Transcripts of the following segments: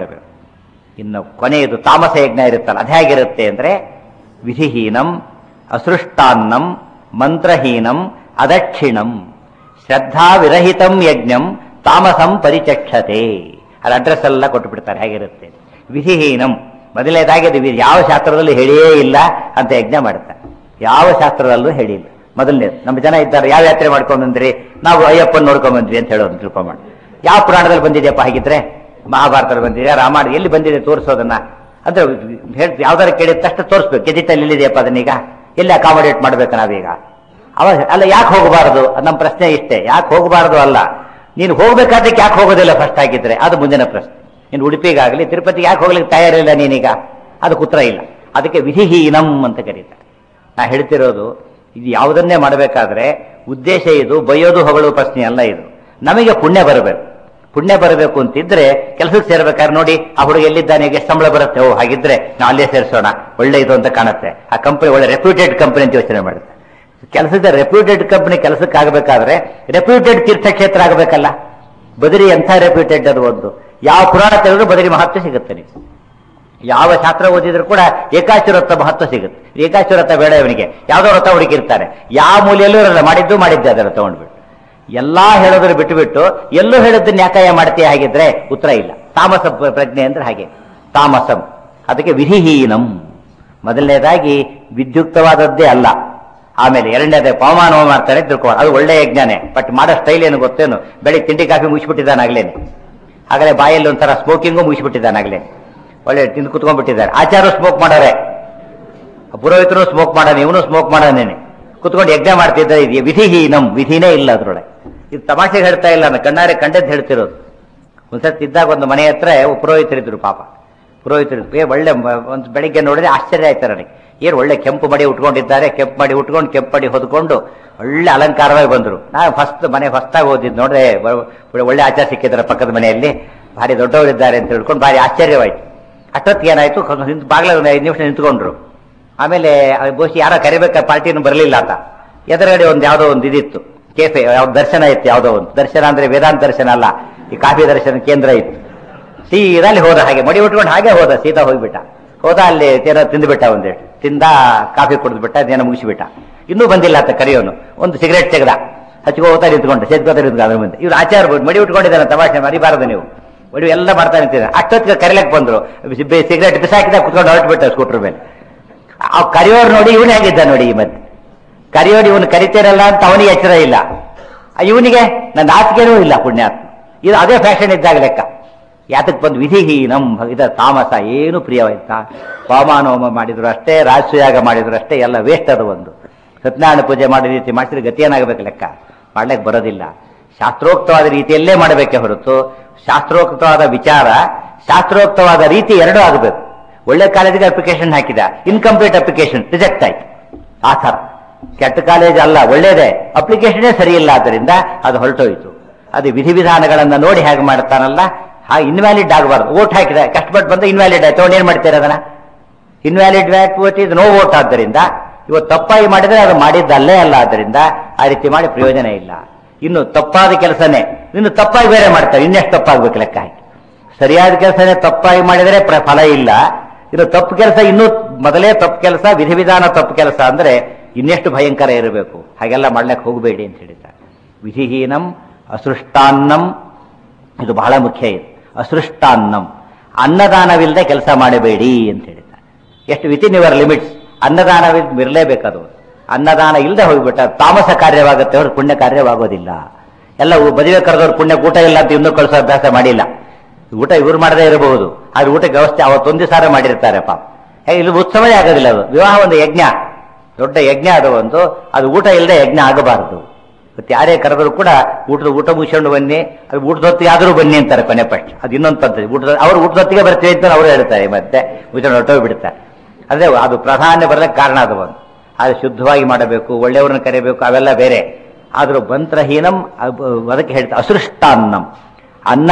ಮಾಡಬೇಕು ಇನ್ನು ಕೊನೆಯದು ತಾಮಸ ಯಜ್ಞ ಇರುತ್ತಲ್ಲ ಅದು ಹೇಗಿರುತ್ತೆ ಅಂದ್ರೆ ವಿಧಿಹೀನಂ ಅಸೃಷ್ಟಾನ್ನಂ ಮಂತ್ರಹೀನಂ ಅದಕ್ಷಿಣಂ ಶ್ರದ್ಧಾ ವಿರಹಿತಂ ಯಜ್ಞಂ ತಾಮಸಂ ಪರಿಚಕ್ಷತೆ ಅದು ಅಡ್ರೆಸ್ ಎಲ್ಲ ಕೊಟ್ಟು ಬಿಡ್ತಾರೆ ಹೇಗಿರುತ್ತೆ ವಿಧಿಹೀನಂ ಮೊದಲನೇದಾಗಿ ಅದು ವಿ- ಯಾವ ಶಾಸ್ತ್ರದಲ್ಲೂ ಹೇಳಿಯೇ ಇಲ್ಲ ಅಂತ ಯಜ್ಞ ಮಾಡ್ತಾರೆ ಯಾವ ಶಾಸ್ತ್ರದಲ್ಲೂ ಹೇಳಿಲ್ಲ ಮೊದಲನೇದು ನಮ್ಮ ಜನ ಇದ್ದಾರೆ ಯಾವ ಯಾತ್ರೆ ಮಾಡ್ಕೊಂಡು ಬಂದ್ರಿ ನಾವು ಅಯ್ಯಪ್ಪನ್ ನೋಡ್ಕೊಂಡ್ ಬಂದ್ವಿ ಅಂತ ಹೇಳೋದು ತಿಳ್ಕೊಂಬ ಯಾವ ಪುರಾಣದಲ್ಲಿ ಬಂದಿದೆಯಪ್ಪ ಹಾಗಿದ್ರೆ ಮಹಾಭಾರತದಲ್ಲಿ ಬಂದಿದೆ ರಾಮಾಯಣ ಎಲ್ಲಿ ಬಂದಿದೆ ತೋರಿಸೋದನ್ನ ಅಂದ್ರೆ ಹೇಳ್ ಯಾವ್ದಾರ ಕೇಳಿದ ತಕ್ಷಣ ತೋರಿಸ್ಬೇಕು ಗೆಜಿಟಲ್ಲಿ ಎಲ್ಲಿದೆಯಪ್ಪ ಅದನ್ನೀಗ ಎಲ್ಲಿ ಅಕಾಮಡೇಟ್ ಮಾಡ್ಬೇಕು ನಾವೀಗ ಅವಾಗ ಅಲ್ಲ ಯಾಕೆ ಹೋಗಬಾರದು ಅದು ನಮ್ಮ ಪ್ರಶ್ನೆ ಇಷ್ಟೇ ಯಾಕೆ ಹೋಗಬಾರದು ಅಲ್ಲ ನೀನು ಹೋಗ್ಬೇಕಾದಕ್ಕೆ ಯಾಕೆ ಹೋಗೋದಿಲ್ಲ ಫಸ್ಟ್ ಆಗಿದ್ರೆ ಅದು ಮುಂದಿನ ಪ್ರಶ್ನೆ ನೀನು ಉಡುಪಿಗಾಗಲಿ ತಿರುಪತಿಗೆ ಯಾಕೆ ಹೋಗ್ಲಿಕ್ಕೆ ತಯಾರಿಲ್ಲ ನೀನೀಗ ಅದಕ್ಕೆ ಉತ್ತರ ಇಲ್ಲ ಅದಕ್ಕೆ ವಿಧಿಹೀನಂ ಅಂತ ಕರೀತಾರೆ ನಾ ಹೇಳ್ತಿರೋದು ಇದು ಯಾವುದನ್ನೇ ಮಾಡಬೇಕಾದ್ರೆ ಉದ್ದೇಶ ಇದು ಬೈಯೋದು ಹೊಗಳು ಪ್ರಶ್ನೆ ಅಲ್ಲ ಇದು ನಮಗೆ ಪುಣ್ಯ ಬರಬೇಕು ಪುಣ್ಯ ಬರಬೇಕು ಅಂತಿದ್ರೆ ಕೆಲಸಕ್ಕೆ ಸೇರ್ಬೇಕಾದ್ರೆ ನೋಡಿ ಆ ಹುಡುಗ ಎಲ್ಲಿದ್ದಾನೆ ಎಷ್ಟು ಸಂಬಳ ಬರುತ್ತೆ ಓ ಹಾಗಿದ್ರೆ ನಾವು ಅಲ್ಲೇ ಸೇರಿಸೋಣ ಒಳ್ಳೆ ಇದು ಅಂತ ಕಾಣುತ್ತೆ ಆ ಕಂಪನಿ ಒಳ್ಳೆ ರೆಪ್ಯೂಟೆಡ್ ಕಂಪನಿ ಅಂತ ಯೋಚನೆ ಮಾಡುತ್ತೆ ಕೆಲಸದ ರೆಪ್ಯೂಟೆಡ್ ಕಂಪನಿ ಕೆಲಸಕ್ಕೆ ಆಗಬೇಕಾದ್ರೆ ರೆಪ್ಯೂಟೆಡ್ ತೀರ್ಥಕ್ಷೇತ್ರ ಆಗಬೇಕಲ್ಲ ಬದರಿ ಎಂಥ ರೆಪ್ಯೂಟೆಡ್ ಅದು ಒಂದು ಯಾವ ಪುರಾಣ ತೆಗೆದ್ರು ಬದರಿ ಮಹತ್ವ ಸಿಗುತ್ತೆ ನೀವು ಯಾವ ಶಾಸ್ತ್ರ ಓದಿದ್ರು ಕೂಡ ಏಕಾಶ್ವರತ್ವ ಮಹತ್ವ ಸಿಗುತ್ತೆ ಏಕಾಶ್ವರತ್ವ ಬೇಡ ಇವನಿಗೆ ಯಾವ್ದೋ ವ್ರತ ಹುಡುಕಿರ್ತಾರೆ ಯಾವ ಮೂಲೆಯಲ್ಲೂ ಇರಲ್ಲ ಮಾಡಿದ್ದು ಮಾಡಿದ್ದೆ ಅದರ ತಗೊಂಡ್ಬಿಟ್ಟು ಎಲ್ಲಾ ಹೇಳೋದ್ರ ಬಿಟ್ಟು ಬಿಟ್ಟು ಎಲ್ಲೂ ಹೇಳೋದನ್ನ ಯಾಕಾಯ ಮಾಡ್ತೀಯ ಹಾಗಿದ್ರೆ ಉತ್ತರ ಇಲ್ಲ ತಾಮಸ ಪ್ರ- ಪ್ರಜ್ಞೆ ಅಂದ್ರೆ ಹಾಗೆ ತಾಮಸಂ ಅದಕ್ಕೆ ವಿಧಿಹೀನಂ ಮೊದಲನೇದಾಗಿ ವಿದ್ಯುಕ್ತವಾದದ್ದೇ ಅಲ್ಲ ಆಮೇಲೆ ಎರಡನೇದೇ ಪವಮಾನ ಮಾಡ್ತಾರೆ ತಿಳ್ಕೊ ಅದು ಒಳ್ಳೆಯ ಯಜ್ಞಾನೇ ಬಟ್ ಮಾಡೋ ಸ್ಟೈಲ್ ಏನು ಗೊತ್ತೇನು ಬೆಳಿಗ್ಗೆ ತಿಂಡಿ ಕಾಫಿ ಮುಗಿಸ್ಬಿಟ್ಟಿದ್ದಾನಾಗ್ಲೇನೆ ಆಗಲೇ ಬಾಯಲ್ಲಿ ಒಂಥರ ಸ್ಮೋಕಿಂಗು ಮುಗಿಸ್ಬಿಟ್ಟಿದ್ದಾನಾಗ್ಲೇನೆ ಒಳ್ಳೆ ತಿಂದು ಕುತ್ಕೊಂಡ್ಬಿಟ್ಟಿದ್ದಾರೆ ಆಚಾರ ಸ್ಮೋಕ್ ಮಾಡೋರೆ ಪುರೋಹಿತರು ಸ್ಮೋಕ್ ಮಾಡೋಣ ಇವನು ಸ್ಮೋಕ್ ಮಾಡೋನೇನೆ ಕುತ್ಕೊಂಡು ಯಜ್ಞ ಮಾಡ್ತಿದ್ದ ಇದು ವಿಧಿಹೀನಂ ವಿಧಿನೇ ಇಲ್ಲ ಅದ್ರೊಳಗೆ ಇದು ತಮಾಷೆಗೆ ಹೇಳ್ತಾ ಇಲ್ಲ ನಾನು ಕಣ್ಣಾರೆ ಕಂಡದ್ದು ಹೇಳ್ತಿರೋದು ಒಂದ್ಸತಿ ಇದ್ದಾಗ ಒಂದು ಮನೆ ಹತ್ರ ಒಬ್ಬ ಪುರೋಹಿತರಿದ್ರು ಪಾಪ ಪುರೋಹಿತರು ಏ ಒಳ್ಳೆ ಮ- ಒಂದು ಬೆಳಿಗ್ಗೆ ನೋಡಿದ್ರೆ ಆಶ್ಚರ್ಯ ಆಯ್ತು ನನಗೆ ಏನು ಒಳ್ಳೆ ಕೆಂಪು ಮಡಿ ಉಟ್ಕೊಂಡಿದ್ದಾರೆ ಕೆಂಪು ಮಡಿ ಉಟ್ಕೊಂಡು ಕೆಂಪು ಮಡಿ ಹೊದ್ಕೊಂಡು ಒಳ್ಳೆ ಅಲಂಕಾರವಾಗಿ ಬಂದರು ನಾನು ಫಸ್ಟ್ ಮನೆ ಫಸ್ಟಾಗಿ ಓದಿದ್ದು ನೋಡ್ರೆ ಬ- ಒಳ್ಳೆ ಆಚಾರ ಸಿಕ್ಕಿದ್ದಾರೆ ಪಕ್ಕದ ಮನೆಯಲ್ಲಿ ಭಾರಿ ದೊಡ್ಡವರಿದ್ದಾರೆ ಅಂತ ಹೇಳ್ಕೊಂಡು ಭಾರಿ ಆಶ್ಚರ್ಯವಾಯ್ತು ಅಷ್ಟೊತ್ತಿಗೆ ಏನಾಯ್ತು ಕೊಂದ್ ಹಿಂದ್ ಬಾಗ್ಲ ಒಂದು ಐದು ನಿಮಿಷ ನಿಂತ್ಕೊಂಡ್ರು ಆಮೇಲೆ ಅದು ಬಹುಶಃ ಯಾರೋ ಕರಿಬೇಕ ಪಾರ್ಟಿನೂ ಬರಲಿಲ್ಲ ಆತ ಎದುರುಗಡೆ ಒಂದು ಯಾವುದೋ ಒಂದು ಇದಿತ್ತು ಕೇಫೆ ಯಾವ್ದು ದರ್ಶನ ಇತ್ತು ಯಾವುದೋ ಒಂದು ದರ್ಶನ ಅಂದ್ರೆ ವೇದಾಂತ ದರ್ಶನ ಅಲ್ಲ ಈ ಕಾಫಿ ದರ್ಶನ ಕೇಂದ್ರ ಇತ್ತು ಸೀದಾ ಅಲ್ಲಿ ಹೋದ ಹಾಗೆ ಮಡಿ ಉಟ್ಕೊಂಡು ಹಾಗೆ ಹೋದ ಸೀದಾ ಹೋಗ್ಬಿಟ್ಟ ಹೋದ ಅಲ್ಲಿ ಏನೋ ತಿಂದ್ಬಿಟ್ಟ ಒಂದೇಟು ತಿಂದ ಕಾಫಿ ಕುಡಿದ್ಬಿಟ್ಟ ಅದೇನೋ ಮುಗಿಸಿಬಿಟ್ಟ ಇನ್ನೂ ಬಂದಿಲ್ಲ ಆತ ಕರಿಯೋನು ಒಂದು ಸಿಗರೇಟ್ ತೆಗೆದ ಹಚ್ಕೋತಾ ನಿಂತ್ಕೊಂಡು ಸೇದ್ಕೋತಾ ನಿಂತ್ಕೊಂಡು ಅದ್ರ ಮುಂದೆ ಇವ್ರು ಆಚಾರ ಬಿಟ್ಟು ಮಡಿ ಉಟ್ಕೊಂಡಿದ್ದಾನೆ ತಮಾಷೆ ಮರಿಬಾರದು ನೀವು ಮಡಿ ಎಲ್ಲ ಮಾಡ್ತಾ ನಿಂತಿದ್ದ ಅಷ್ಟೊತ್ತಿಗೆ ಕರಿಲಕ್ಕೆ ಬಂದ್ರು ಬಿ- ಸಿಗರೇಟ್ ಬಿಸಾಕಿದ ಕುತ್ಕೊಂಡು ಹೊರಟ್ಬಿಟ್ಟ ಸ್ಕೂಟರ್ ಮೇಲೆ ಆ ಕರಿಯೋರು ನೋಡಿ ಇವನು ಹೇಗಿದ್ದ ನೋಡಿ ಈ ಮತ್ತೆ ಕರಿಯೋರು ಇವನು ಕರಿತೇರಲ್ಲ ಅಂತ ಅವನಿಗೆ ಎಚ್ಚರ ಇಲ್ಲ ಇವನಿಗೆ ನನ್ನ ಆಸ್ತಿಗೆನೂ ಇಲ್ಲ ಪುಣ್ಯಾತ್ಮ ಇದು ಅದೇ ಫ್ಯಾಷನ್ ಇದ್ದಾಗ ಲೆಕ್ಕ ಯಾತಕ್ ಬಂದು ವಿಧಿಹೀನಂ ಇದ ತಾಮಸ ಏನು ಪ್ರಿಯವಾಯ್ತಾ ಹೋಮ ಮಾಡಿದ್ರು ಅಷ್ಟೇ ರಾಜಸೂಯಾಗ ಮಾಡಿದ್ರು ಅಷ್ಟೇ ಎಲ್ಲ ವೇಸ್ಟ್ ಅದು ಒಂದು ಸತ್ಯನಾರಾಯಣ ಪೂಜೆ ಮಾಡೋ ರೀತಿ ಮಾಡಿಸಿದ್ರೆ ಗತಿ ಏನಾಗಬೇಕು ಲೆಕ್ಕ ಮಾಡ್ಲಿಕ್ಕೆ ಬರೋದಿಲ್ಲ ಶಾಸ್ತ್ರೋಕ್ತವಾದ ರೀತಿಯಲ್ಲೇ ಮಾಡಬೇಕೆ ಹೊರತು ಶಾಸ್ತ್ರೋಕ್ತವಾದ ವಿಚಾರ ಶಾಸ್ತ್ರೋಕ್ತವಾದ ರೀತಿ ಎರಡೂ ಆಗಬೇಕು ಒಳ್ಳೆ ಕಾಲೇಜಿಗೆ ಅಪ್ಲಿಕೇಶನ್ ಹಾಕಿದ ಇನ್ಕಂಪ್ಲೀಟ್ ಅಪ್ಲಿಕೇಶನ್ ರಿಜೆಕ್ಟ್ ಆಯ್ತು ಆ ಥರ ಕೆಟ್ಟ ಕಾಲೇಜ್ ಅಲ್ಲ ಒಳ್ಳೇದೇ ಅಪ್ಲಿಕೇಶನೇ ಸರಿ ಇಲ್ಲ ಆದ್ದರಿಂದ ಅದು ಹೊರಟೋಯ್ತು ಅದು ವಿಧಿವಿಧಾನಗಳನ್ನ ನೋಡಿ ಹೇಗೆ ಮಾಡ್ತಾನಲ್ಲ ಹಾ ಇನ್ವ್ಯಾಲಿಡ್ ಆಗಬಾರ್ದು ಓಟ್ ಹಾಕಿದ ಕಷ್ಟಪಟ್ಟು ಬಂದ ಇನ್ವ್ಯಾಲಿಡ್ ಆಯ್ತು ಅವನು ಏನ್ ಮಾಡ್ತೀರ ಅದನ್ನ ಇನ್ವ್ಯಾಲಿಡ್ ವೋಟ್ ಇದು ನೋ ವೋಟ್ ಆದ್ದರಿಂದ ಇವತ್ತು ತಪ್ಪಾಗಿ ಮಾಡಿದ್ರೆ ಅದು ಮಾಡಿದ್ದಲ್ಲೇ ಅಲ್ಲ ಆದ್ದರಿಂದ ಆ ರೀತಿ ಮಾಡಿ ಪ್ರಯೋಜನ ಇಲ್ಲ ಇನ್ನು ತಪ್ಪಾದ ಕೆಲಸನೇ ಇನ್ನು ತಪ್ಪಾಗಿ ಬೇರೆ ಮಾಡ್ತಾರೆ ಇನ್ನೆಷ್ಟು ತಪ್ಪಾಗ್ಬೇಕು ಲೆಕ್ಕ ಹಾಕಿ ಸರಿಯಾದ ಕೆಲಸನೇ ತಪ್ಪಾಗಿ ಮಾಡಿದರೆ ಪ್ರ- ಫಲ ಇಲ್ಲ ಇನ್ನು ತಪ್ಪು ಕೆಲಸ ಇನ್ನೂ ಮೊದಲೇ ತಪ್ಪು ಕೆಲಸ ವಿಧಿವಿಧಾನ ತಪ್ಪು ಕೆಲಸ ಅಂದ್ರೆ ಇನ್ನೆಷ್ಟು ಭಯಂಕರ ಇರಬೇಕು ಹಾಗೆಲ್ಲ ಮಾಡ್ಲಿಕ್ಕೆ ಹೋಗಬೇಡಿ ಅಂತ ಹೇಳಿದ್ದಾರೆ ವಿಧಿಹೀನಂ ಅಸೃಷ್ಟಾನ್ನಂ ಇದು ಬಹಳ ಮುಖ್ಯ ಇದು ಅಸೃಷ್ಟಾನ್ನಂ ಅನ್ನದಾನವಿಲ್ಲದೆ ಕೆಲಸ ಮಾಡಬೇಡಿ ಅಂತ ಹೇಳಿದ್ದಾರೆ ಎಷ್ಟು ವಿತಿನ್ ಯುವರ್ ಲಿಮಿಟ್ಸ್ ಅನ್ನದಾನವಿದ್ ಇರಲೇಬೇಕದು ಅನ್ನದಾನ ಇಲ್ಲದೆ ಹೋಗ್ಬಿಟ್ಟ ತಾಮಸ ಕಾರ್ಯವಾಗುತ್ತೆ ಅವ್ರ ಪುಣ್ಯ ಕಾರ್ಯವಾಗೋದಿಲ್ಲ ಎಲ್ಲ ಉ- ಮದುವೆ ಕರೆದವ್ರು ಪುಣ್ಯ ಊಟ ಇಲ್ಲ ಅಂತ ಇನ್ನೂ ಕಳಿಸೋ ಅಭ್ಯಾಸ ಮಾಡಿಲ್ಲ ಊಟ ಇವ್ರು ಮಾಡದೇ ಇರಬಹುದು ಆದ್ರೆ ಊಟಕ್ಕೆ ವ್ಯವಸ್ಥೆ ಅವತ್ತೊಂದು ಸಾರ ಮಾಡಿರ್ತಾರೆ ಪಾಪ ಹೇ, ಇಲ್ಲಿ ಉತ್ಸವನೇ ಆಗೋದಿಲ್ಲ ಅದು ವಿವಾಹ ಒಂದು ಯಜ್ಞ ದೊಡ್ಡ ಯಜ್ಞ ಅದು ಒಂದು ಅದು ಊಟ ಇಲ್ಲದೆ ಯಜ್ಞ ಆಗಬಾರದು ಮತ್ತೆ ಯಾರೇ ಕರೆದ್ರು ಕೂಡ ಊಟದ ಊಟ ಮುಗಿಸ್ಕೊಂಡು ಬನ್ನಿ ಅದು ಊಟದ ಹೊತ್ತಿಗೆ ಆದರೂ ಬನ್ನಿ ಅಂತಾರೆ ಕೊನೆ ಪಕ್ಷ ಅದು ಇನ್ನೊಂದು ಪದ್ಧತಿ ಊಟದ ಅವ್ರು ಊಟದ ಹೊತ್ತಿಗೆ ಬರ್ತೀವಿ ಅಂತ ಅವರು ಹೇಳ್ತಾರೆ ಮತ್ತೆ ಮುಗಿಸ್ಕೊಂಡು ಹೊರಟೋಗಿ ಬಿಡ್ತಾರೆ ಅದೇ ಅದು ಪ್ರಾಧಾನ್ಯ ಬರಲಿಕ್ಕೆ ಕಾರಣ ಅದು ಒಂದು ಅದು ಶುದ್ಧವಾಗಿ ಮಾಡಬೇಕು ಒಳ್ಳೆಯವ್ರನ್ನ ಕರಿಬೇಕು ಅವೆಲ್ಲ ಬೇರೆ ಆದರೂ ಮಂತ್ರಹೀನಂ ಅಬ್- ಅದಕ್ಕೆ ಹೇಳ್ತಾರೆ ಅಸೃಷ್ಟಾನ್ನಂ ಅನ್ನ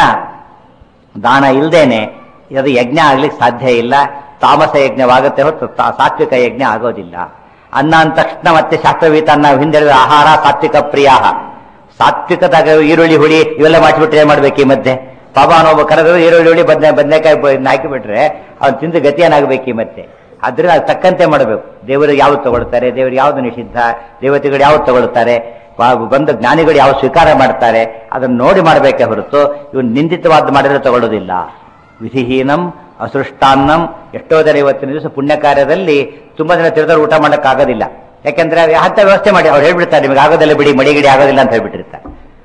ದಾನ ಇಲ್ದೇನೆ ಅದು ಯಜ್ಞ ಆಗ್ಲಿಕ್ಕೆ ಸಾಧ್ಯ ಇಲ್ಲ ತಾಮಸ ಯಜ್ಞವಾಗುತ್ತೆ ಹೊರತು ತಾ- ಸಾತ್ವಿಕ ಯಜ್ಞ ಆಗೋದಿಲ್ಲ ಅನ್ನ ಅಂದ ತಕ್ಷಣ ಮತ್ತೆ ಶಾಸ್ತ್ರವೀತ ಅನ್ನ ಹಿಂದೆ ಆಹಾರ ಸಾತ್ವಿಕ ಪ್ರಿಯ ಸಾತ್ವಿಕದಾಗ ಈರುಳ್ಳಿ ಹುಳಿ ಇವೆಲ್ಲ ಮಾಡಿಬಿಟ್ರೆ ಏನ್ ಮಾಡ್ಬೇಕು ಈ ಮಧ್ಯೆ ಬಾಬಾ ಅನ್ನೋ ಕರೆದ್ರು ಈರುಳ್ಳಿ ಬದನೆ ಬದನೆಕಾಯಿ ಹಾಕಿಬಿಟ್ರೆ ಅವ್ನು ತಿಂದು ಗತಿ ಏನಾಗಬೇಕು ಈ ಮತ್ತೆ ಅದ್ರಿಂದ ಅದು ತಕ್ಕಂತೆ ಮಾಡಬೇಕು ದೇವರಿಗೆ ಯಾವ್ದು ತಗೊಳ್ತಾರೆ ದೇವರಿಗೆ ಯಾವ್ದು ನಿಷಿದ್ಧ ದೇವತೆಗಳು ಯಾವ್ದು ತಗೊಳ್ತಾರೆ ಬಾ- ಬಂದ ಜ್ಞಾನಿಗಳು ಯಾವ ಸ್ವೀಕಾರ ಮಾಡ್ತಾರೆ ಅದನ್ನು ನೋಡಿ ಮಾಡಬೇಕೇ ಹೊರತು ಇವ್ನು ನಿಂದಿತವಾದ ಮಾಡಿದ್ರೆ ತಗೊಳ್ಳೋದಿಲ್ಲ ವಿಧಿಹೀನಂ ಅಸೃಷ್ಟಾನ್ನಂ ಎಷ್ಟೋ ಜನ ಇವತ್ತಿನ ದಿವಸ ಪುಣ್ಯ ಕಾರ್ಯದಲ್ಲಿ ತುಂಬಾ ಜನ ತಿರುದರು ಊಟ ಮಾಡೋಕ್ಕಾಗೋದಿಲ್ಲ ಯಾಕೆಂದ್ರೆ ಅಂತ ವ್ಯವಸ್ಥೆ ಮಾಡಿ ಅವ್ರು ಹೇಳ್ಬಿಡ್ತಾರೆ ನಿಮಗೆ ಆಗೋದಿಲ್ಲ ಬಿಡಿ ಮಡಿಗಿಡಿ ಆಗೋದಿಲ್ಲ ಅಂತ ಹೇಳ್ಬಿಟ್ಟಿರ್ತಾರೆ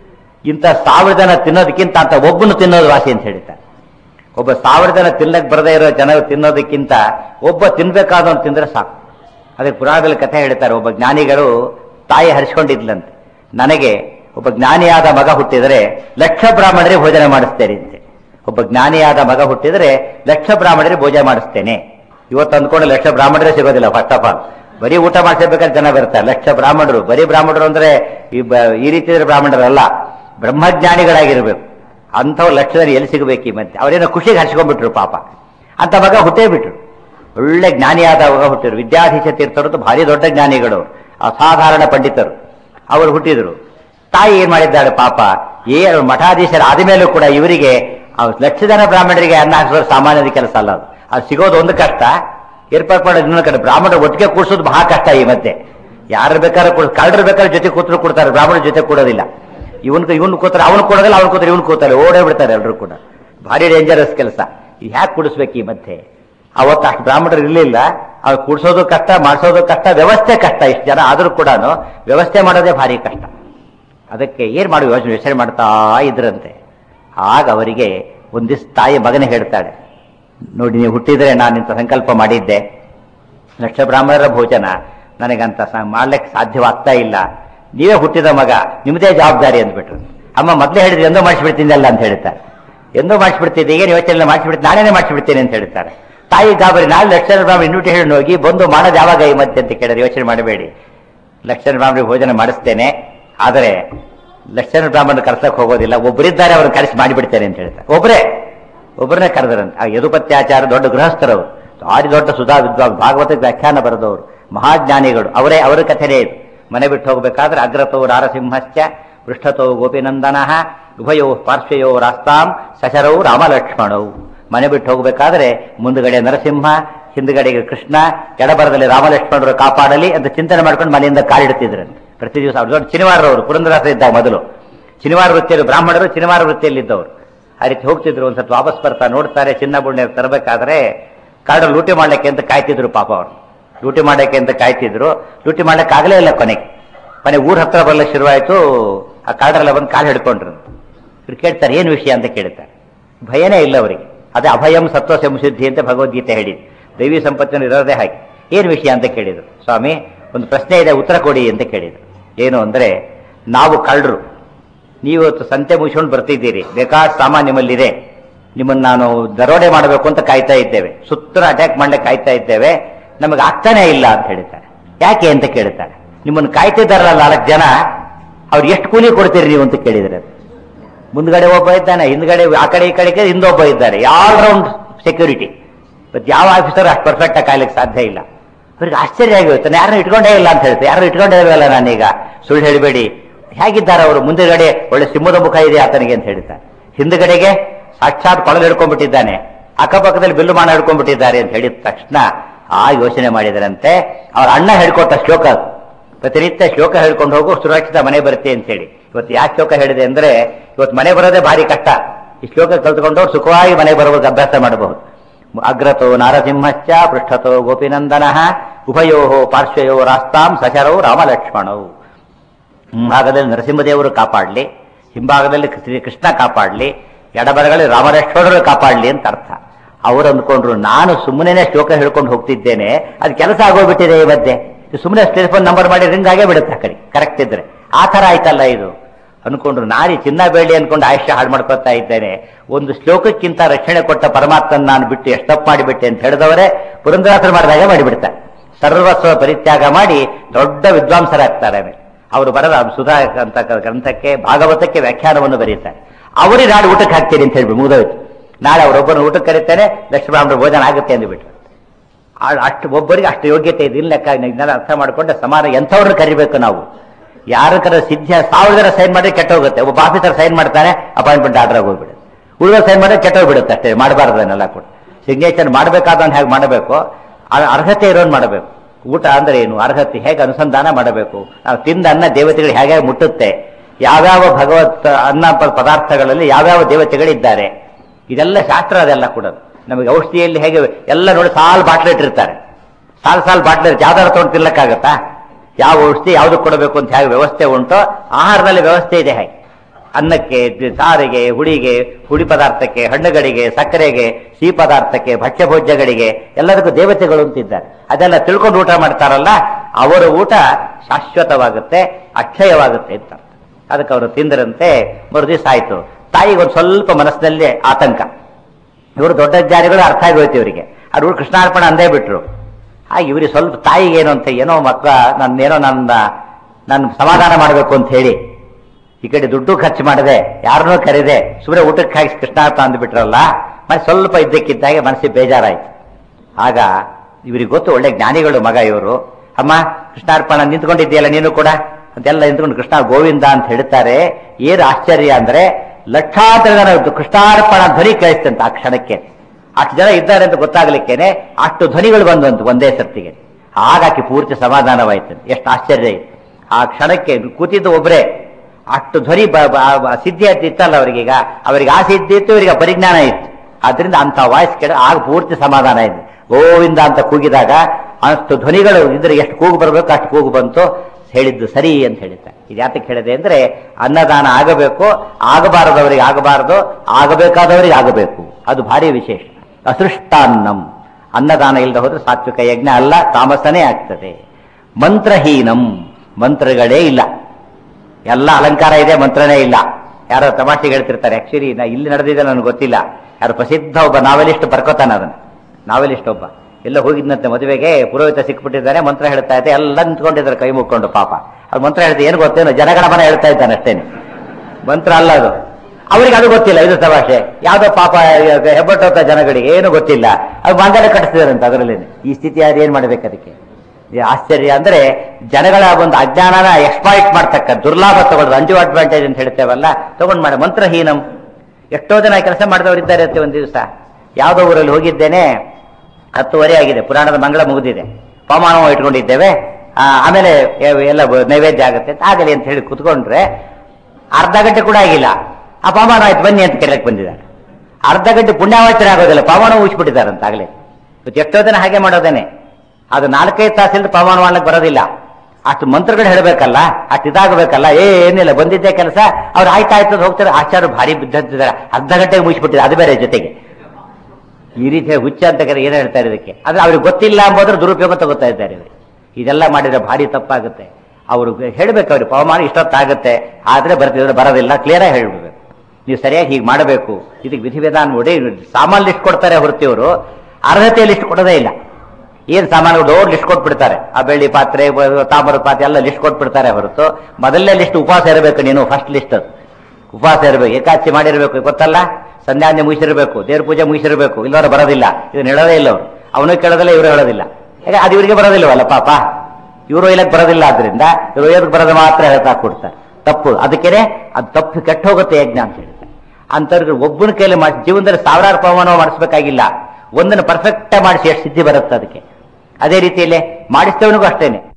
ಇಂಥ ಸಾವಿರ ಜನ ತಿನ್ನೋದಕ್ಕಿಂತ ಅಂತ ಒಬ್ಬನು ತಿನ್ನೋದು ವಾಸಿ ಅಂತ ಹೇಳ್ತಾರೆ ಒಬ್ಬ ಸಾವಿರ ಜನ ತಿನ್ನಕ್ ಬರದೇ ಇರೋ ಜನ ತಿನ್ನೋದಕ್ಕಿಂತ ಒಬ್ಬ ತಿನ್ಬೇಕಾದವನು ತಿಂದ್ರೆ ಸಾಕು ಅದಕ್ಕೆ ಪುರಾಣದಲ್ಲಿ ಕಥೆ ಹೇಳ್ತಾರೆ ಒಬ್ಬ ಜ್ಞಾನಿಗಳು ತಾಯಿ ಹರಿಸ್ಕೊಂಡಿದ್ಲಂತೆ ನನಗೆ ಒಬ್ಬ ಜ್ಞಾನಿಯಾದ ಮಗ ಹುಟ್ಟಿದರೆ ಲಕ್ಷ ಬ್ರಾಹ್ಮಣರಿಗೆ ಭೋಜನ ಮಾಡಿಸ್ತೇನೆ ಅಂತೆ ಒಬ್ಬ ಜ್ಞಾನಿಯಾದ ಮಗ ಹುಟ್ಟಿದರೆ ಲಕ್ಷ ಬ್ರಾಹ್ಮಣರಿಗೆ ಭೋಜನ ಮಾಡಿಸ್ತೇನೆ ಇವತ್ತು ಅಂದ್ಕೊಂಡು ಲಕ್ಷ ಬ್ರಾಹ್ಮಣರೇ ಸಿಗೋದಿಲ್ಲ ಫಸ್ಟ್ ಆಫ್ ಆಲ್ ಬರೀ ಊಟ ಮಾಡಿಸಬೇಕಾದ್ರೆ ಜನ ಬರ್ತಾರೆ ಲಕ್ಷ ಬ್ರಾಹ್ಮಣರು ಬರೀ ಬ್ರಾಹ್ಮಣರು ಅಂದ್ರೆ ಈ ಬ- ಈ ರೀತಿ ಇದ್ರೆ ಬ್ರಾಹ್ಮಣರಲ್ಲ ಬ್ರಹ್ಮಜ್ಞಾನಿಗಳಾಗಿರ್ಬೇಕು ಅಂಥವ್ ಲಕ್ಷದಲ್ಲಿ ಎಲ್ಲಿ ಸಿಗಬೇಕು ಈ ಮಧ್ಯೆ ಅವರೇನೋ ಖುಷಿಗೆ ಹರ್ಸ್ಕೊಂಡ್ಬಿಟ್ರು ಪಾಪ ಅಂತ ಮಗ ಹುಟ್ಟೇ ಬಿಟ್ರು ಒಳ್ಳೆ ಜ್ಞಾನಿಯಾದ ಮಗ ಹುಟ್ಟಿದ್ರು ವಿದ್ಯಾಧೀಶ ತೀರ್ಥರು ಅಂತ ಭಾರಿ ದೊಡ್ಡ ಜ್ಞಾನಿಗಳು ಅಸಾಧಾರಣ ಪಂಡಿತರು ಅವರು ಹುಟ್ಟಿದ್ರು ತಾಯಿ ಏನ್ ಮಾಡಿದ್ದಾಳೆ ಪಾಪ ಏನು ಮಠಾಧೀಶರ ಆದ್ಮೇಲೂ ಕೂಡ ಇವರಿಗೆ ಆ ಲಕ್ಷ ಜನ ಬ್ರಾಹ್ಮಣರಿಗೆ ಅನ್ನ ಹಾಕಿಸೋದು ಸಾಮಾನ್ಯದ ಕೆಲಸ ಅಲ್ಲ ಅದು ಅದು ಸಿಗೋದು ಒಂದು ಕಷ್ಟ ಏರ್ಪಾಡು ಮಾಡೋದು ಇನ್ನೊಂದು ಕಡೆ ಬ್ರಾಹ್ಮಣರು ಒಟ್ಟಿಗೆ ಕೂಡಿಸೋದು ಬಹಳ ಕಷ್ಟ ಈ ಮಧ್ಯೆ ಯಾರು ಬೇಕಾದ್ರೆ ಕೊಡ್ ಕಳ್ಳರು ಬೇಕಾದ್ರೆ ಜೊತೆ ಕೂತ್ರು ಕೊಡ್ತಾರೆ ಬ್ರಾಹ್ಮಣರ ಜೊತೆ ಕೊಡೋದಿಲ್ಲ ಇವನ್ ಇವನು ಕೂತಾರೆ ಅವನು ಕೊಡೋದಿಲ್ಲ ಅವ್ನು ಕೂತಾರೆ ಇವನು ಕೂತಾರೆ ಓಡೇ ಬಿಡ್ತಾರೆ ಎಲ್ಲರೂ ಕೂಡ ಭಾರಿ ಡೇಂಜರಸ್ ಕೆಲಸ ಹ್ಯಾಕ್ ಕುಡಿಸ್ಬೇಕು ಈ ಮಧ್ಯೆ ಅವತ್ತು ಅಷ್ಟು ಬ್ರಾಹ್ಮಣರು ಇರಲಿಲ್ಲ ಅವ್ರು ಕೂಡಿಸೋದು ಕಷ್ಟ ಮಾಡಿಸೋದು ಕಷ್ಟ ವ್ಯವಸ್ಥೆ ಕಷ್ಟ ಇಷ್ಟು ಜನ ಆದರೂ ಕೂಡ ವ್ಯವಸ್ಥೆ ಮಾಡೋದೇ ಭಾರಿ ಕಷ್ಟ ಅದಕ್ಕೆ ಏನ್ ಮಾಡಿ ಯೋಚನೆ ಯೋಚನೆ ಮಾಡ್ತಾ ಇದ್ರಂತೆ ಆಗ ಅವರಿಗೆ ಒಂದಿವ್ಸ ತಾಯಿ ಮಗನೇ ಹೇಳ್ತಾಳೆ ನೋಡಿ ನೀವು ಹುಟ್ಟಿದ್ರೆ ನಾನು ಇಂಥ ಸಂಕಲ್ಪ ಮಾಡಿದ್ದೆ ಲಕ್ಷ ಬ್ರಾಹ್ಮಣರ ಭೋಜನ ನನಗಂತ ಸ- ಮಾಡ್ಲಿಕ್ಕೆ ಸಾಧ್ಯವಾಗ್ತಾ ಇಲ್ಲ ನೀವೇ ಹುಟ್ಟಿದ ಮಗ ನಿಮ್ಮದೇ ಜವಾಬ್ದಾರಿ ಅಂದ್ಬಿಟ್ರು ಅಮ್ಮ ಮೊದಲೇ ಹೇಳಿದ್ರೆ ಎಂದೋ ಮಾಡಿಸ್ಬಿಡ್ತೀನಲ್ಲ ಅಂತ ಹೇಳ್ತಾರೆ ಎಂದೋ ಮಾಡಿಸ್ಬಿಡ್ತಿದ್ದೆ ಏನು ಯೋಚನೆ ಮಾಡಿಸ್ಬಿಡ್ತೀನಿ ನಾನೇನೇ ಮಾಡಿಸ್ಬಿಡ್ತೇನೆ ಅಂತ ಹೇಳ್ತಾರೆ ತಾಯಿ ಗಾಬರಿ ನಾಳೆ ಲಕ್ಷ ಬ್ರಾಹ್ಮಣ ಇನ್ವಿಟೇಷನ್ ಹೋಗಿ ಬಂದು ಮಾಡೋದು ಯಾವಾಗ ಈ ಮತ್ತೆ ಅಂತ ಕೇಳಿದ್ರೆ ಯೋಚನೆ ಮಾಡಬೇಡಿ ಲಕ್ಷಣ ಬ್ರಾಹ್ಮಣರಿಗೆ ಭೋಜನ ಮಾಡಿಸ್ತೇನೆ ಆದರೆ ಲಕ್ಷಣ ಬ್ರಾಹ್ಮಣ ಕರ್ಸಕ್ ಹೋಗೋದಿಲ್ಲ ಒಬ್ಬರಿದ್ದಾರೆ ಅವ್ರನ್ನ ಕರೆಸಿ ಮಾಡಿಬಿಡ್ತೇನೆ ಅಂತ ಹೇಳ್ತಾರೆ ಒಬ್ಬರೇ ಒಬ್ಬರನ್ನೇ ಕರೆದರಂತ ಆ ಯದುಪತ್ಯಾಚಾರ ದೊಡ್ಡ ಗೃಹಸ್ಥರವರು ಭಾರಿ ದೊಡ್ಡ ಸುಧಾ ವಿದ್ವಾನ್ ಭಾಗವತಕ್ಕೆ ವ್ಯಾಖ್ಯಾನ ಬರೆದವರು ಮಹಾಜ್ಞಾನಿಗಳು ಅವರೇ ಅವರ ಕಥೆನೇ ಇದು ಮನೆ ಬಿಟ್ಟು ಹೋಗಬೇಕಾದ್ರೆ ಅಗ್ರತೋ ನಾರಸಿಂಹಶ್ಚ ಪೃಷ್ಠತೋ ಗೋಪಿನಂದನ ಉಭಯೋ ಪಾರ್ಶ್ವಯೋ ರಾಸ್ತಾಂ ಸಶರೌ ರಾಮಲಕ್ಷ್ಮಣವು ಮನೆ ಬಿಟ್ಟು ಹೋಗಬೇಕಾದ್ರೆ ಮುಂದುಗಡೆ ನರಸಿಂಹ ಹಿಂದುಗಡೆಗೆ ಕೃಷ್ಣ ಎಡಬರದಲ್ಲಿ ರಾಮಲಕ್ಷ್ಮಣರು ಕಾಪಾಡಲಿ ಅಂತ ಚಿಂತನೆ ಮಾಡ್ಕೊಂಡು ಮನೆಯಿಂದ ಕಾಲಿಡುತ್ತಿದ್ರಂತೆ ಪ್ರತಿ ದಿವಸ ಅವ್ರು ದೊಡ್ಡ ಶನಿವಾರರವರು ಪುರಂದರಾಸ ಇದ್ದಾಗ ಮೊದಲು ಶನಿವಾರ ವೃತ್ತಿಯಲ್ಲಿ ಬ್ರಾಹ್ಮಣರು ಶನಿವಾರ ವೃತ್ತಿಯಲ್ಲಿದ್ದವರು ಆ ರೀತಿ ಹೋಗ್ತಿದ್ರು ಒಂದ್ ಸ್ವಲ್ಪ ವಾಪಸ್ ಬರ್ತಾ ನೋಡ್ತಾರೆ ಚಿನ್ನ ಬುಣ್ಣೆ ತರಬೇಕಾದ್ರೆ ಕಾಡು ಲೂಟಿ ಮಾಡ್ಲಿಕ್ಕೆ ಅಂತ ಕಾಯ್ತಿದ್ರು ಪಾಪ ಅವರು ಲೂಟಿ ಮಾಡಕ್ಕೆ ಅಂತ ಕಾಯ್ತಿದ್ರು ಲೂಟಿ ಮಾಡ್ಲಿಕ್ಕೆ ಆಗಲೇ ಇಲ್ಲ ಕೊನೆಗೆ ಕೊನೆ ಊರ್ ಹತ್ರ ಬರಲಿಕ್ಕೆ ಶುರುವಾಯ್ತು ಆ ಕಾಡರೆಲ್ಲ ಬಂದು ಕಾಲು ಹಿಡ್ಕೊಂಡ್ರು ಇವ್ರು ಕೇಳ್ತಾರೆ ಏನು ವಿಷಯ ಅಂತ ಕೇಳ್ತಾರೆ ಭಯನೇ ಇಲ್ಲ ಅವರಿಗೆ ಅದೇ ಅಭಯಂ ಸತ್ವ ಸಂಶುದ್ಧಿ ಅಂತ ಭಗವದ್ಗೀತೆ ಹೇಳಿದ್ರು ದೈವಿ ಸಂಪತ್ತಿನ ಇರೋದೇ ಹಾಗೆ ಏನು ವಿಷಯ ಅಂತ ಕೇಳಿದ್ರು ಸ್ವಾಮಿ ಒಂದು ಪ್ರಶ್ನೆ ಇದೆ ಉತ್ತರ ಕೊಡಿ ಅಂತ ಕೇಳಿದ್ರು ಏನು ಅಂದ್ರೆ ನಾವು ಕಳ್ಳರು ನೀವು ಇವತ್ತು ಸಂತೆ ಮುಗಿಸ್ಕೊಂಡು ಬರ್ತಿದ್ದೀರಿ ಬೇಕಾದ ಸಾಮಾನು ನಿಮ್ಮಲ್ಲಿದೆ ನಿಮ್ಮನ್ನು ನಾನು ದರೋಡೆ ಮಾಡಬೇಕು ಅಂತ ಕಾಯ್ತಾ ಇದ್ದೇವೆ ಸುತ್ತ ಅಟ್ಯಾಕ್ ಮಾಡ್ಲಿಕ್ಕೆ ಕಾಯ್ತಾ ಇದ್ದೇವೆ ನಮಗೆ ಆಗ್ತಾನೆ ಇಲ್ಲ ಅಂತ ಹೇಳ್ತಾರೆ ಯಾಕೆ ಅಂತ ಕೇಳ್ತಾರೆ ನಿಮ್ಮನ್ನು ಕಾಯ್ತಿದ್ದಾರಲ್ಲ ನಾಲ್ಕು ಜನ ಅವ್ರು ಎಷ್ಟು ಕೂಲಿ ಕೊಡ್ತೀರಿ ನೀವು ಅಂತ ಕೇಳಿದ್ರೆ ಮುಂದ್ಗಡೆ ಒಬ್ಬ ಇದ್ದಾನೆ ಹಿಂದ್ಗಡೆ ಆ ಕಡೆ ಈ ಕಡೆಗೆ ಹಿಂದೊಬ್ಬ ಇದ್ದಾರೆ ಆಲ್ ರೌಂಡ್ ಸೆಕ್ಯೂರಿಟಿ ಬಟ್ ಯಾವ ಆಫೀಸರ್ ಅಷ್ಟು ಪರ್ಫೆಕ್ಟ್ ಆಗಿ ಕಾಯ್ಲಿಕ್ಕೆ ಸಾಧ್ಯ ಇಲ್ಲ ಅವ್ರಿಗೆ ಆಶ್ಚರ್ಯ ಆಗಿರುತ್ತೆ ನಾನು ಯಾರನ್ನೂ ಇಟ್ಕೊಂಡೇ ಇಲ್ಲ ಅಂತ ಹೇಳ್ತಾರೆ ಯಾರು ಇಟ್ಕೊಂಡೇ ಇಲ್ವಲ್ಲ ನಾನೀಗ ಸುಳ್ಳು ಹೇಳಿಬೇಡಿ ಹೇಗಿದ್ದಾರೆ ಅವರು ಮುಂದೆಗಡೆ ಒಳ್ಳೆ ಸಿಂಹದ ಮುಖ ಇದೆ ಆತನಿಗೆ ಅಂತ ಹೇಳ್ತಾರೆ ಹಿಂದ್ಗಡೆಗೆ ಸಾಕ್ಷಾತ್ ಕೊಳಲು ಹಿಡ್ಕೊಂಡ್ಬಿಟ್ಟಿದ್ದಾನೆ ಅಕ್ಕಪಕ್ಕದಲ್ಲಿ ಬಿಲ್ಲು ಮಾನ ಹಿಡ್ಕೊಂಡ್ಬಿಟ್ಟಿದ್ದಾರೆ ಅಂತ ಹೇಳಿದ ತಕ್ಷಣ ಆ ಯೋಚನೆ ಮಾಡಿದರಂತೆ ಅವ್ರ ಅಣ್ಣ ಹೇಳ್ಕೊಟ್ಟ ಶ್ಲೋಕ ಅದು. ಪ್ರತಿನಿತ್ಯ ಶ್ಲೋಕ ಹೇಳ್ಕೊಂಡು ಹೋಗು ಸುರಕ್ಷಿತ ಮನೆ ಬರುತ್ತೆ ಅಂತ ಹೇಳಿ ಇವತ್ತು ಯಾಕೆ ಶ್ಲೋಕ ಹೇಳಿದೆ ಅಂದ್ರೆ ಇವತ್ತು ಮನೆ ಬರೋದೇ ಭಾರಿ ಕಷ್ಟ ಈ ಶ್ಲೋಕ ಕಲ್ತ್ಕೊಂಡು ಸುಖವಾಗಿ ಮನೆ ಬರುವಾಗ ಅಭ್ಯಾಸ ಮಾಡಬಹುದು ಅಗ್ರತೋ ನಾರಸಿಂಹಶ್ಚ ಪೃಷ್ಠತೋ ಗೋಪಿನಂದನ ಉಭಯೋ ಪಾರ್ಶ್ವಯೋ ರಾಸ್ತಾಂ ಸಚರೌ ರಾಮಲಕ್ಷ್ಮಣವು ಮುಂಭಾಗದಲ್ಲಿ ನರಸಿಂಹದೇವರು ಕಾಪಾಡಲಿ ಹಿಂಭಾಗದಲ್ಲಿ ಶ್ರೀ ಕೃಷ್ಣ ಕಾಪಾಡಲಿ ಎಡಬರಗಳಲ್ಲಿ ರಾಮಲಕ್ಷ್ಮಣರು ಕಾಪಾಡಲಿ ಅಂತ ಅರ್ಥ ಅವರು ಅಂದ್ಕೊಂಡ್ರು ನಾನು ಸುಮ್ಮನೆ ಶ್ಲೋಕ ಹೇಳ್ಕೊಂಡು ಹೋಗ್ತಿದ್ದೇನೆ ಅದು ಕೆಲಸ ಆಗೋಗ್ಬಿಟ್ಟಿದೆ ಈ ಮಧ್ಯೆ ಸುಮ್ಮನೆ ಟೆಲಿಫೋನ್ ನಂಬರ್ ಮಾಡಿ ರಿಂಗ್ ಆಗೇ ಬಿಡುತ್ತೆ ಆ ಕಡೆ ಕರೆಕ್ಟ್ ಇದ್ರೆ ಆ ಥರ ಆಯ್ತಲ್ಲ ಇದು ಅನ್ಕೊಂಡ್ರು ನಾರಿ ಚಿನ್ನ ಬೇಡಿ ಅನ್ಕೊಂಡು ಆಯುಷ್ಯ ಹಾಳು ಮಾಡ್ಕೊತಾ ಇದ್ದೇನೆ ಒಂದು ಶ್ಲೋಕಕ್ಕಿಂತ ರಕ್ಷಣೆ ಕೊಟ್ಟ ಪರಮಾತ್ಮನ ನಾನು ಬಿಟ್ಟು ಎಷ್ಟು ತಪ್ಪು ಮಾಡಿಬಿಟ್ಟೆ ಅಂತ ಹೇಳಿದವರೇ ಪುರಂದರಾಸರು ಮಾಡಿದಾಗ ಮಾಡಿಬಿಡ್ತಾರೆ ಸರ್ವಸ್ವ ಪರಿತ್ಯಾಗ ಮಾಡಿ ದೊಡ್ಡ ವಿದ್ವಾಂಸರಾಗ್ತಾರೆ ಆಮೇಲೆ ಅವರು ಬರದ ಸುಧಾ ಅಂತ ಗ್ರಂಥಕ್ಕೆ ಭಾಗವತಕ್ಕೆ ವ್ಯಾಖ್ಯಾನವನ್ನು ಬರೀತಾರೆ ಅವರಿಗೆ ನಾಳೆ ಊಟಕ್ಕೆ ಹಾಕ್ತೀನಿ ಅಂತ ಹೇಳ್ಬಿಟ್ಟು ಮುಗಿದೋಯ್ತು ನಾಳೆ ಅವರೊಬ್ಬರನ್ನು ಊಟಕ್ಕೆ ಕರೀತೇನೆ ದಕ್ಷಿಣ ಬ್ರಾಹ್ಮಣ ಭೋಜನ ಆಗುತ್ತೆ ಅಂದ್ಬಿಟ್ರು ಆ- ಅಷ್ಟು ಒಬ್ಬರಿಗೆ ಅಷ್ಟು ಯೋಗ್ಯತೆ ಇದೆ ಇಲ್ಲ ಲೆಕ್ಕ ಇದನ್ನೆಲ್ಲ ಅರ್ಥ ಮಾಡಿಕೊಂಡೆ ಸಮಾನ ಎಂಥವ್ರನ್ನ ಕರಿಬೇಕು ನಾವು ಯಾರ ಕರ ಸಿದ್ಧ ಸಾವಿರ ಜನ ಸೈನ್ ಮಾಡಿ ಕೆಟ್ಟ ಹೋಗುತ್ತೆ ಒಬ್ಬ ಆಫೀಸರ್ ಸೈನ್ ಮಾಡ್ತಾನೆ ಅಪಾಯಿಂಟ್ಮೆಂಟ್ ಆರ್ಡರ್ ಹೋಗ್ಬಿಡುತ್ತೆ ಉಳಿದ ಸೈನ್ ಮಾಡಿದ್ರೆ ಕೆಟ್ಟೋಗ್ಬಿಡುತ್ತೆ ಅಷ್ಟೇ ಮಾಡಬಾರ್ದನ್ನೆಲ್ಲ ಕೂಡ ಸಿಗ್ನೇಚರ್ ಮಾಡಬೇಕಾದವನು ಹೇಗೆ ಮಾಡಬೇಕು ಆ- ಅರ್ಹತೆ ಇರೋನ್ ಮಾಡಬೇಕು ಊಟ ಅಂದ್ರೆ ಏನು ಅರ್ಹತೆ ಹೇಗೆ ಅನುಸಂಧಾನ ಮಾಡಬೇಕು ನಾವು ತಿಂದ ಅನ್ನ ದೇವತೆಗಳು ಹೇಗೆ ಮುಟ್ಟುತ್ತೆ ಯಾವ್ಯಾವ ಭಗವತ್ ಅನ್ನ ಪ- ಪದಾರ್ಥಗಳಲ್ಲಿ ಯಾವ್ಯಾವ ದೇವತೆಗಳಿದ್ದಾರೆ ಇದೆಲ್ಲ ಶಾಸ್ತ್ರ ಅದೆಲ್ಲ ಕೂಡ ನಮಗೆ ಔಷಧಿಯಲ್ಲಿ ಹೇಗೆ ಎಲ್ಲ ನೋಡಿ ಸಾಲು ಬಾಟ್ಲ್ ಇಟ್ಟಿರ್ತಾರೆ ಸಾಲು ಸಾಲು ಬಾಟ್ಲ್ ಯಾವ್ದಾರು ತೊಗೊಂಡು ತಿನ್ನಕ್ಕಾಗತ್ತಾ ಯಾವ ಔಷಧಿ ಯಾವ್ದು ಕೊಡಬೇಕು ಅಂತ ಹೇಗೆ ವ್ಯವಸ್ಥೆ ಉಂಟೋ ಆಹಾರದಲ್ಲಿ ವ್ಯವಸ್ಥೆ ಇದೆ ಹೇಗೆ ಅನ್ನಕ್ಕೆ ದ- ಸಾರಿಗೆ ಹುಡಿಗೆ ಹುಡಿ ಪದಾರ್ಥಕ್ಕೆ ಹಣ್ಣುಗಳಿಗೆ ಸಕ್ಕರೆಗೆ ಸಿಹಿ ಪದಾರ್ಥಕ್ಕೆ ಭಕ್ಷ್ಯ ಭೋಜ್ಯಗಳಿಗೆ ಎಲ್ಲದಕ್ಕೂ ದೇವತೆಗಳು ಅಂತಿದ್ದಾರೆ ಅದೆಲ್ಲ ತಿಳ್ಕೊಂಡು ಊಟ ಮಾಡ್ತಾರಲ್ಲ ಅವರ ಊಟ ಶಾಶ್ವತವಾಗುತ್ತೆ ಅಕ್ಷಯವಾಗುತ್ತೆ ಅಂತ ಅದಕ್ಕೆ ಅವರು ತಿಂದರಂತೆ ಮರು ದಿವಸ ಆಯ್ತು ತಾಯಿಗೆ ಒಂದು ಸ್ವಲ್ಪ ಮನಸ್ಸಿನಲ್ಲಿ ಆತಂಕ ಇವರು ದೊಡ್ಡ ಜ್ಞಾನಿಗಳು ಅರ್ಥ ಆಗಿ ಹೋಯ್ತು ಇವರಿಗೆ ಅವ್ರು ಕೃಷ್ಣಾರ್ಪಣ ಅಂದೇ ಬಿಟ್ರು ಆ ಇವ್ರಿಗೆ ಸ್ವಲ್ಪ ತಾಯಿಗೆ ಏನು ಅಂತ ಏನೋ ಮಕ್ಕಳ ನನ್ನೇನೋ ನನ್ನ ನನ್ನ ಸಮಾಧಾನ ಮಾಡಬೇಕು ಅಂತ ಹೇಳಿ ಈ ಕಡೆ ದುಡ್ಡು ಖರ್ಚು ಮಾಡದೆ ಯಾರನ್ನೂ ಕರೆದೆ ಸುಮ್ಮನೆ ಊಟಕ್ಕೆ ಹಾಕಿ ಕೃಷ್ಣಾರ್ಥ ಅಂದ್ಬಿಟ್ರಲ್ಲ ಮತ್ತೆ ಸ್ವಲ್ಪ ಇದ್ದಕ್ಕಿದ್ದಾಗೆ ಮನಸ್ಸಿಗೆ ಬೇಜಾರಾಯ್ತು ಆಗ ಇವ್ರಿಗೆ ಗೊತ್ತು ಒಳ್ಳೆ ಜ್ಞಾನಿಗಳು ಮಗ ಇವರು ಅಮ್ಮ ಕೃಷ್ಣಾರ್ಪಣ ನಿಂತ್ಕೊಂಡಿದ್ದೀಯಲ್ಲ ನೀನು ಕೂಡ ಅಂತೆಲ್ಲ ನಿಂತ್ಕೊಂಡು ಕೃಷ್ಣ ಗೋವಿಂದ ಅಂತ ಹೇಳ್ತಾರೆ ಏನು ಆಶ್ಚರ್ಯ ಅಂದ್ರೆ ಲಕ್ಷಾಂತರ ಜನ ಕೃಷ್ಣಾರ್ಪಣ ಧ್ವನಿ ಕೇಳಿಸ್ತಂತ ಆ ಕ್ಷಣಕ್ಕೆ ಅಷ್ಟು ಜನ ಇದ್ದಾರೆ ಅಂತ ಗೊತ್ತಾಗ್ಲಿಕ್ಕೇನೆ ಅಷ್ಟು ಧ್ವನಿಗಳು ಬಂದಂತ ಒಂದೇ ಸರ್ತಿಗೆ ಆಗ ಆಕೆ ಪೂರ್ತಿ ಸಮಾಧಾನವಾಯ್ತು ಎಷ್ಟು ಆಶ್ಚರ್ಯ ಇತ್ತು ಆ ಕ್ಷಣಕ್ಕೆ ಕೂತಿದ್ದು ಒಬ್ಬರೇ ಅಷ್ಟು ಧ್ವನಿ ಬ- ಬ- ಬ- ಸಿದ್ಧಿ ಅಂತ ಇತ್ತಲ್ಲ ಅವರಿಗೀಗ ಅವರಿಗೆ ಆ ಸಿದ್ಧಿ ಇತ್ತು ಇವರಿಗೆ ಪರಿಜ್ಞಾನ ಇತ್ತು ಆದ್ರಿಂದ ಅಂತ ವಾಯ್ಸ್ ಕೇಳ ಆಗ ಪೂರ್ತಿ ಸಮಾಧಾನ ಇದೆ ಗೋವಿಂದ ಅಂತ ಕೂಗಿದಾಗ ಅಷ್ಟು ಧ್ವನಿಗಳು ಇದ್ರೆ ಎಷ್ಟು ಕೂಗು ಬರಬೇಕು ಅಷ್ಟು ಕೂಗು ಬಂತು ಹೇಳಿದ್ದು ಸರಿ ಅಂತ ಹೇಳಿದ್ದ ಇದು ಯಾತಕ್ಕೆ ಹೇಳಿದೆ ಅಂದ್ರೆ ಅನ್ನದಾನ ಆಗಬೇಕು ಆಗಬಾರದವರಿಗೆ ಆಗಬಾರದು ಆಗಬೇಕಾದವರಿಗೆ ಆಗಬೇಕು ಅದು ಭಾರಿ ವಿಶೇಷ ಅಸೃಷ್ಟಾನ್ನಂ ಅನ್ನದಾನ ಇಲ್ಲದೆ ಹೋದ್ರೆ ಸಾತ್ವಿಕ ಯಜ್ಞ ಅಲ್ಲ ತಾಮಸನೇ ಆಗ್ತದೆ ಮಂತ್ರಹೀನಂ ಮಂತ್ರಗಳೇ ಇಲ್ಲ ಎಲ್ಲ ಅಲಂಕಾರ ಇದೆ ಮಂತ್ರನೇ ಇಲ್ಲ ಯಾರೋ ತಮಾಷೆಗೆ ಹೇಳ್ತಿರ್ತಾರೆ ಆಕ್ಚುಲಿ ನಾ ಇಲ್ಲಿ ನಡೆದಿದೆ ನನಗೆ ಗೊತ್ತಿಲ್ಲ ಯಾರು ಪ್ರಸಿದ್ಧ ಒಬ್ಬ ನಾವೆಲಿಸ್ಟ್ ಬರ್ಕೋತಾನೆ ಅದನ್ನ ನಾವೆಲಿಸ್ಟ್ ಒಬ್ಬ ಎಲ್ಲ ಹೋಗಿದ್ನಂತೆ ಮದುವೆಗೆ ಪುರೋಹಿತ ಸಿಕ್ಬಿಟ್ಟಿದ್ದಾನೆ ಮಂತ್ರ ಹೇಳ್ತಾ ಇದ್ದೆ ಎಲ್ಲ ನಿಂತ್ಕೊಂಡಿದ್ದಾರೆ ಕೈ ಮುಕ್ಕೊಂಡು ಪಾಪ ಅದು ಮಂತ್ರ ಹೇಳ್ತಾ ಏನು ಗೊತ್ತೇನು ಜನಗಣಮನ ಹೇಳ್ತಾ ಇದ್ದಾನೆ ಅಷ್ಟೇನೆ ಮಂತ್ರ ಅಲ್ಲ ಅದು ಅವರಿಗೆ ಅದು ಗೊತ್ತಿಲ್ಲ ಇದು ತಮಾಷೆ ಯಾವ್ದೋ ಪಾಪ ಹೆಬ್ಬಟ್ಟೋತ ಜನಗಳಿಗೆ ಏನು ಗೊತ್ತಿಲ್ಲ ಅದು ಬಂಗಾರ ಕಟ್ಟಿಸಿದಾರಂತ ಅದರಲ್ಲಿ ಈ ಸ್ಥಿತಿ ಯಾರು ಏನ್ ಮಾಡ್ಬೇಕು ಅದಕ್ಕೆ ಈ ಆಶ್ಚರ್ಯ ಅಂದ್ರೆ ಜನಗಳ ಒಂದು ಅಜ್ಞಾನನ ಎಕ್ಸ್ಪ್ಲಾಯ್ಟ್ ಮಾಡ್ತಕ್ಕ ದುರ್ಲಾಭ ತಗೊಳ್ಳೋದು ಅಂಜು ಅಡ್ವಾಂಟೇಜ್ ಅಂತ ಹೇಳ್ತೇವಲ್ಲ ತಗೊಂಡ್ ಮಾಡಿ ಮಂತ್ರಹೀನಂ ಎಷ್ಟೋ ಜನ ಕೆಲಸ ಮಾಡಿದವರಿದ್ದಾರೆ ಅಂತ ಒಂದು ದಿವಸ ಯಾವುದೋ ಊರಲ್ಲಿ ಹೋಗಿದ್ದೇನೆ ಹತ್ತುವರೆ ಆಗಿದೆ ಪುರಾಣದ ಮಂಗಳ ಮುಗಿದಿದೆ ಪವಮಾನ ಇಟ್ಕೊಂಡಿದ್ದೇವೆ ಆ, ಆಮೇಲೆ ಎ- ಎಲ್ಲ ಬ- ನೈವೇದ್ಯ ಆಗುತ್ತೆ ಅಂತ ಆಗಲಿ ಅಂತ ಹೇಳಿ ಕುತ್ಕೊಂಡ್ರೆ ಅರ್ಧ ಗಂಟೆ ಕೂಡ ಆಗಿಲ್ಲ ಆ ಪವಮಾನ ಆಯ್ತು ಬನ್ನಿ ಅಂತ ಕರೆಯಕ್ಕೆ ಬಂದಿದ್ದಾರೆ ಅರ್ಧ ಗಂಟೆ ಪುಣ್ಯಾವಚನೆ ಆಗೋದಿಲ್ಲ ಪವಮಾನ ಊಹಿಸ್ಬಿಟ್ಟಿದ್ದಾರೆ ಅಂತ ಆಗಲೇ ಇವತ್ತು ಎಷ್ಟೋ ಜನ ಹಾಗೆ ಮಾಡೋದೇನೆ ಅದು ನಾಲ್ಕೈದು ತಾಸಿಂದ ಪವಮಾನ ಮಾಡ್ಲಿಕ್ಕೆ ಬರೋದಿಲ್ಲ ಅಷ್ಟು ಮಂತ್ರಗಳು ಹೇಳಬೇಕಲ್ಲ ಅಷ್ಟು ಇದಾಗಬೇಕಲ್ಲ ಏನಿಲ್ಲ ಬಂದಿದ್ದೆ ಕೆಲಸ ಅವ್ರು ಆಯ್ತಾಯ್ತು ಅಂತ ಹೋಗ್ತಾರೆ ಆಚಾರ್ಯ ಭಾರಿ ಬಿದ್ದಿದ್ದಾರೆ ಅರ್ಧ ಗಂಟೆಗೆ ಮುಗಿಸ್ಬಿಟ್ಟಿದ್ದಾರೆ ಅದು ಬೇರೆ ಜೊತೆಗೆ ಈ ರೀತಿ ಹುಚ್ಚ ಅಂತ ಕರೆ ಏನು ಹೇಳ್ತಾರೆ ಇದಕ್ಕೆ ಆದ್ರೆ ಅವ್ರಿಗೆ ಗೊತ್ತಿಲ್ಲ ಎಂಬುದ್ರ ದುರುಪಯೋಗ ತಗೋತಾ ಇದ್ದಾರೆ ಇವರು. ಇದೆಲ್ಲ ಮಾಡಿದ್ರೆ ಭಾರಿ ತಪ್ಪಾಗುತ್ತೆ ಅವರು ಹೇಳ್ಬೇಕು ಅವ್ರಿಗೆ ಪವಮಾನ ಇಷ್ಟೊತ್ತಾಗುತ್ತೆ ಆದ್ರೆ ಬರ್ತಿದ್ರೆ ಬರೋದಿಲ್ಲ ಕ್ಲಿಯರ್ ಆಗಿ ಹೇಳ್ಬಿಡ್ಬೇಕು ನೀವು ಸರಿಯಾಗಿ ಹೀಗೆ ಮಾಡಬೇಕು ಇದಕ್ಕೆ ವಿಧಿವಿಧಾನ ನೋಡಿ ಸಾಮಾನ್ಯ ಲಿಸ್ಟ್ ಕೊಡ್ತಾರೆ ಹೊರತು ಇವರು ಅರ್ಹತೆ ಲಿಸ್ಟ್ ಕೊಡೋದೇ ಇಲ್ಲ ಏನ್ ಸಾಮಾನುಗಳು ದೊಡ್ಡ ಲಿಸ್ಟ್ ಕೊಟ್ಬಿಡ್ತಾರೆ ಆ ಬೆಳ್ಳಿ ಪಾತ್ರೆ ಬ- ತಾಮ್ರದ ಪಾತ್ರೆ ಎಲ್ಲ ಲಿಸ್ಟ್ ಕೊಟ್ಬಿಡ್ತಾರೆ ಹೊರತು ಮೊದಲನೇ ಲಿಸ್ಟ್ ಉಪವಾಸ ಇರಬೇಕು ನೀನು ಫಸ್ಟ್ ಲಿಸ್ಟ್ ಅದು ಉಪವಾಸ ಇರಬೇಕು ಏಕಾಚಿ ಮಾಡಿರ್ಬೇಕು ಗೊತ್ತಲ್ಲ ಸಂಧ್ಯಾನ್ಯ ಮುಗಿಸಿರ್ಬೇಕು ದೇವ್ರ ಪೂಜೆ ಮುಗಿಸಿರ್ಬೇಕು ಇಲ್ಲವರ ಬರೋದಿಲ್ಲ ಇದನ್ನ ಹೇಳೋದೇ ಇಲ್ಲ ಅವರು ಅವನು ಕೇಳೋದಿಲ್ಲ ಇವರು ಹೇಳೋದಿಲ್ಲ ಯಾಕೆ ಅದು ಇವರಿಗೆ ಬರೋದಿಲ್ಲವಲ್ಲ ಪಾಪ ಇವರು ಒಯ್ಲಕ್ ಬರೋದಿಲ್ಲ ಆದ್ರಿಂದ ಇವರು ಒಯ್ಯೋದಕ್ಕೆ ಬರೋದು ಮಾತ್ರ ಹೇಳ್ತಾ ಕೊಡ್ತಾರೆ ತಪ್ಪು ಅದಕ್ಕೇನೆ ಅದು ತಪ್ಪು ಕೆಟ್ಟ ಹೋಗುತ್ತೆ ಯಜ್ಞ ಅಂತ ಹೇಳ್ತಾರೆ ಅಂತವ್ರಿಗೆ ಒಬ್ಬನ ಕೈಲಿ ಮಾಡಿ ಜೀವನದಲ್ಲಿ ಸಾವಿರಾರು ಪವಮಾನ ಮಾಡಿಸ್ಬೇಕಾಗಿಲ್ಲ ಒಂದನ್ನು ಪರ್ಫೆಕ್ಟ್ ಮಾಡಿಸಿ ಎಷ್ಟು ಸಿದ್ಧಿ ಬರುತ್ತೆ ಅದಕ್ಕೆ ಅದೇ ರೀತಿಯಲ್ಲಿ ಮಾಡಿಸ್ತವನಿಗೂ ಅಷ್ಟೇನೆ